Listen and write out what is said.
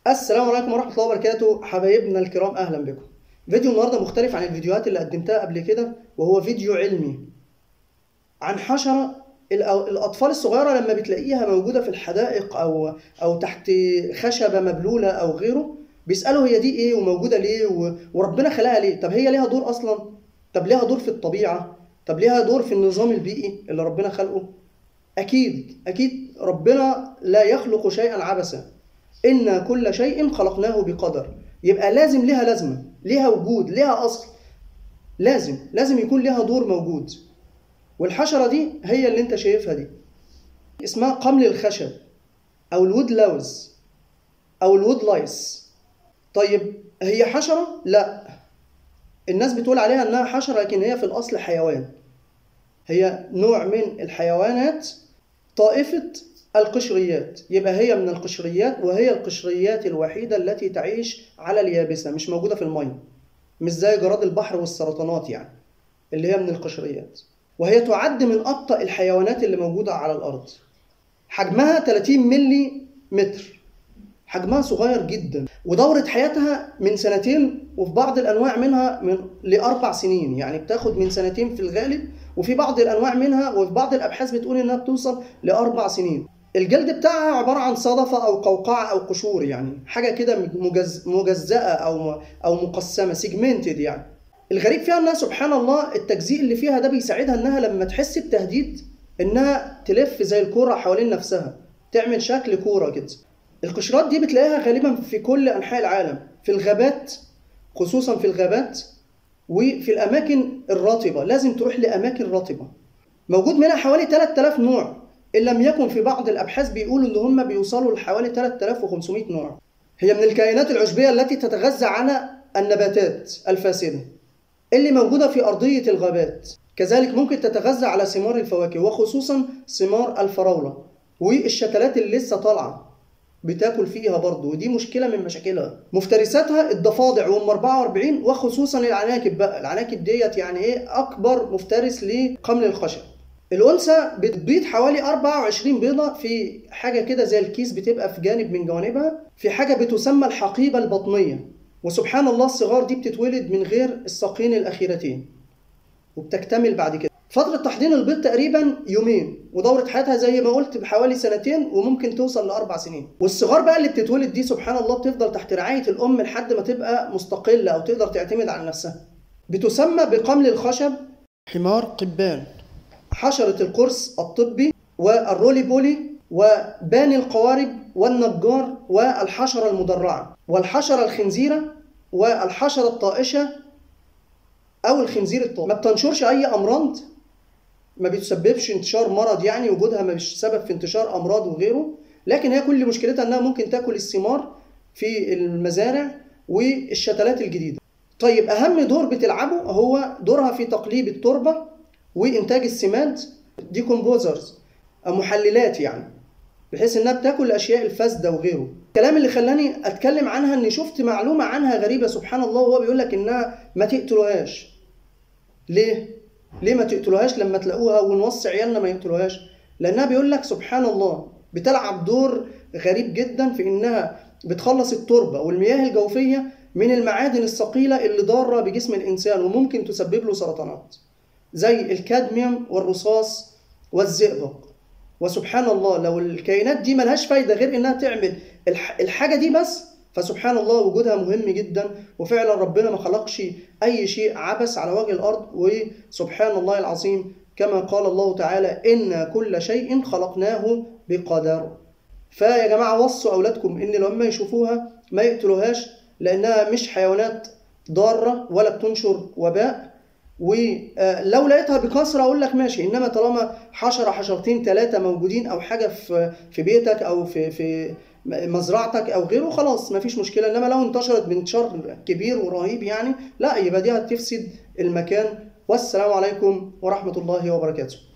السلام عليكم ورحمة الله وبركاته حبايبنا الكرام أهلا بكم فيديو النهاردة مختلف عن الفيديوهات اللي قدمتها قبل كده وهو فيديو علمي عن حشرة الأ- الأطفال الصغيرة لما بتلاقيها موجودة في الحدائق أو أو تحت خشبة مبلولة أو غيره بيسألوا هي دي إيه وموجودة ليه و- وربنا خلقها ليه طب هي ليها دور أصلا طب ليها دور في الطبيعة طب ليها دور في النظام البيئي اللي ربنا خلقه أكيد أكيد ربنا لا يخلق شيئا عبثا إن كل شيء خلقناه بقدر يبقى لازم ليها لازمة ليها وجود ليها أصل لازم لازم يكون ليها دور موجود والحشرة دي هي اللي انت شايفها دي اسمها قمل الخشب أو الوود لوز أو الوود لايس طيب هي حشرة؟ لا الناس بتقول عليها إنها حشرة لكن هي في الأصل حيوان هي نوع من الحيوانات طائفة القشريات يبقى هي من القشريات وهي القشريات الوحيدة التي تعيش على اليابسة مش موجودة في المية مش زي جراد البحر والسرطانات يعني اللي هي من القشريات وهي تعد من أبطأ الحيوانات اللي موجودة على الأرض حجمها 30 ملي متر حجمها صغير جدا ودورة حياتها من سنتين وفي بعض الأنواع منها من لأربع سنين يعني بتاخد من سنتين في الغالب وفي بعض الأنواع منها وفي بعض الأبحاث بتقول إنها بتوصل لأربع سنين الجلد بتاعها عبارة عن صدفة أو قوقعة أو قشور يعني حاجة كده مجز مجزأة أو أو مقسمة سيجمنتد يعني الغريب فيها إنها سبحان الله التجزيء اللي فيها ده بيساعدها إنها لما تحس بتهديد إنها تلف زي الكورة حوالين نفسها تعمل شكل كورة كده القشرات دي بتلاقيها غالبا في كل أنحاء العالم في الغابات خصوصا في الغابات وفي الأماكن الرطبة لازم تروح لأماكن رطبة موجود منها حوالي 3000 نوع إن لم يكن في بعض الأبحاث بيقولوا إن هم بيوصلوا لحوالي 3500 نوع هي من الكائنات العشبية التي تتغذى على النباتات الفاسدة اللي موجودة في أرضية الغابات كذلك ممكن تتغذى على ثمار الفواكه وخصوصا ثمار الفراولة والشتلات اللي لسه طالعة بتاكل فيها برضه ودي مشكله من مشاكلها مفترساتها الضفادع وام 44 وخصوصا العناكب بقى العناكب ديت يعني ايه اكبر مفترس لقمل الخشب الانثى بتبيض حوالي 24 بيضه في حاجه كده زي الكيس بتبقى في جانب من جوانبها في حاجه بتسمى الحقيبه البطنيه وسبحان الله الصغار دي بتتولد من غير الساقين الاخيرتين وبتكتمل بعد كده فترة تحضير البيض تقريبا يومين ودورة حياتها زي ما قلت بحوالي سنتين وممكن توصل لأربع سنين والصغار بقى اللي بتتولد دي سبحان الله بتفضل تحت رعاية الأم لحد ما تبقى مستقلة أو تقدر تعتمد على نفسها بتسمى بقمل الخشب حمار قبان حشرة القرص الطبي والرولي بولي وباني القوارب والنجار والحشرة المدرعة والحشرة الخنزيرة والحشرة الطائشة أو الخنزير الطائش ما بتنشرش أي أمراض ما بتسببش انتشار مرض يعني وجودها مش سبب في انتشار امراض وغيره لكن هي كل مشكلتها انها ممكن تاكل الثمار في المزارع والشتلات الجديده طيب اهم دور بتلعبه هو دورها في تقليب التربه وانتاج السماد ديكومبوزرز محللات يعني بحيث انها بتاكل الاشياء الفاسده وغيره الكلام اللي خلاني اتكلم عنها اني شفت معلومه عنها غريبه سبحان الله وهو بيقول لك انها ما تقتلوهاش ليه ليه ما تقتلوهاش لما تلاقوها ونوصي عيالنا ما يقتلوهاش لانها بيقول لك سبحان الله بتلعب دور غريب جدا في انها بتخلص التربه والمياه الجوفيه من المعادن الثقيله اللي ضاره بجسم الانسان وممكن تسبب له سرطانات زي الكادميوم والرصاص والزئبق وسبحان الله لو الكائنات دي ملهاش فايده غير انها تعمل الحاجه دي بس فسبحان الله وجودها مهم جدا وفعلا ربنا ما خلقش اي شيء عبث على وجه الارض وسبحان الله العظيم كما قال الله تعالى ان كل شيء خلقناه بقدر فيا جماعه وصوا اولادكم ان لما يشوفوها ما يقتلوهاش لانها مش حيوانات ضاره ولا بتنشر وباء ولو لقيتها بكثره اقول لك ماشي انما طالما حشره حشرتين ثلاثه موجودين او حاجه في في بيتك او في في مزرعتك او غيره خلاص مفيش مشكله انما لو انتشرت بانتشار كبير ورهيب يعني لا يبقى دي هتفسد المكان والسلام عليكم ورحمه الله وبركاته